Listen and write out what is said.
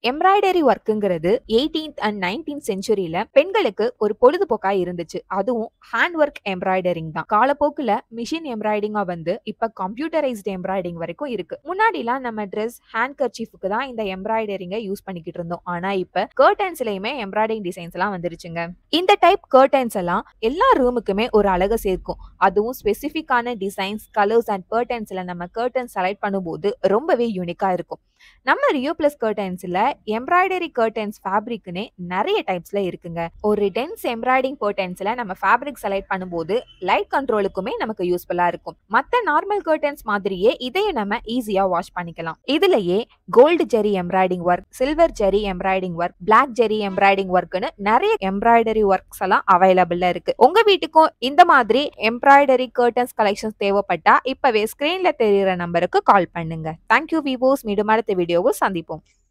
embroidery ஒர்க்குங்கிறது eighteenth and nineteenth செஞ்சுரியில பெண்களுக்கு ஒரு பொழுதுபோக்கா இருந்துச்சு அதுவும் ஹேண்ட் ஒர்க் எம்ப்ராய்டரிங் தான் காலப்போக்குல மிஷின் எம்ப்ராய்டிங்கா வந்து இப்ப கம்ப்யூட்டரைஸ்டு எம்ப்ராய்டிங் வரைக்கும் இருக்கு முன்னாடிலாம் நம்ம ட்ரெஸ் ஹேண்ட் கர்ச்சீஃபுக்கு தான் இந்த எம்ப்ராய்டரிங்க யூஸ் பண்ணிக்கிட்டு இருந்தோம் ஆனா இப்ப கர்டன்ஸ்லயுமே எம்ப்ராய்டிங் டிசைன்ஸ் எல்லாம் வந்துருச்சுங்க இந்த டைப் கர்டன்ஸ் எல்லாம் எல்லா ரூமுக்குமே ஒரு அழகை சேர்க்கும் அதுவும் ஸ்பெசிஃபிக்கான டிசைன்ஸ் கலர்ஸ் அண்ட் கர்டன்ஸ்ல நம்ம கர்டன் செலக்ட் பண்ணும்போது ரொம்பவே யூனிக்கா இருக்கும் நம்ம ரியோ பிளஸ் கர்டன்ஸ்ல எம்ப்ராய்டரி கர்டன்ஸ் ஃபேப்ரிக்னே நிறைய டைப்ஸ்ல இருக்குங்க ஒரு டென்ஸ் எம்ப்ராய்டிங் கர்டன்ஸ்ல நம்ம ஃபேப்ரிக் செலக்ட் பண்ணும்போது லைட் கண்ட்ரோலுக்குமே நமக்கு யூஸ்ஃபுல்லா இருக்கும் மத்த நார்மல் கர்டன்ஸ் மாதிரியே இதையும் நம்ம ஈஸியா வாஷ் பண்ணிக்கலாம் இதுலயே gold zari embroidering work silver zari embroidering work black zari embroidering ஒர்க்னு நிறைய எம்ப்ராய்டரி ஒர்க்ஸ் எல்லாம் அவைலபிள்ல இருக்கு உங்க வீட்டுக்கும் இந்த மாதிரி எம்ப்ராய்டரி கர்டன்ஸ் கலெக்ஷன்ஸ் தேவைப்பட்டா இப்பவே ஸ்கிரீன்ல தெரியுற நம்பருக்கு கால் பண்ணுங்க தேங்க்யூ விவோஸ் மீண்டும் அடுத்த வீடியோவில் சந்திப்போம்